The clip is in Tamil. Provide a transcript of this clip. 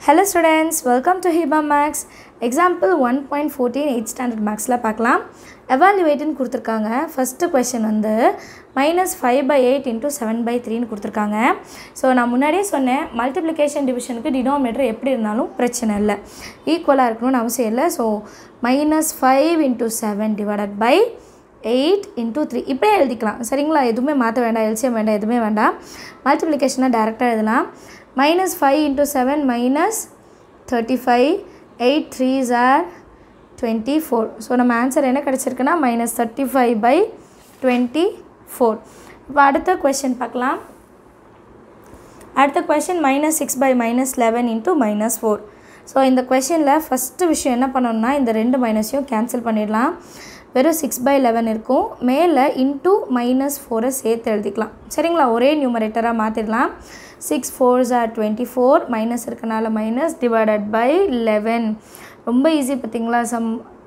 hello students welcome to Hiba maths example one point fourteen eight standard மேக்ஸில் பார்க்கலாம் எவாலுவேட்டுன்னு கொடுத்துருக்காங்க ஃபஸ்ட்டு கொஷின் வந்து minus five by eight into seven by த்ரீன்னு கொடுத்துருக்காங்க ஸோ நான் முன்னாடியே சொன்னேன் மல்டிப்ளிகேஷன் டிவிஷனுக்கு டினோமீட்டர் எப்படி இருந்தாலும் பிரச்சனை இல்லை ஈக்குவலாக இருக்கணும்னு அவசியம் இல்லை so minus five into seven divided by eight into three இப்படியே எழுதிக்கலாம் சரிங்களா எதுவுமே மாற்ற வேண்டாம் எல்சியம் வேண்டாம் எதுவுமே வேண்டாம் மல்டிப்ளிகேஷனாக டேரெக்டாக எழுதலாம் minus five into seven minus thirty five eight threes are twenty four so நம்ம ஆன்சர் என்ன கிடச்சிருக்குன்னா minus thirty five by twenty four இப்போ அடுத்த கொஷின் பார்க்கலாம் அடுத்த question minus six by minus eleven into minus four so இந்த கொஷினில் ஃபஸ்ட்டு விஷயம் என்ன பண்ணணும்னா இந்த ரெண்டு மைனஸையும் கேன்சல் பண்ணிடலாம் வெறும் சிக்ஸ் பை லெவன் இருக்கும் மேலே இன்ட்டு மைனஸ் ஃபோரை சேர்த்து எழுதிக்கலாம் சரிங்களா ஒரே நியூமரேட்டராக மாற்றிடலாம் six fours are twenty four minus இருக்கனால மைனஸ் டிவைடட் பை லெவன் ரொம்ப ஈஸி பார்த்தீங்களா சம்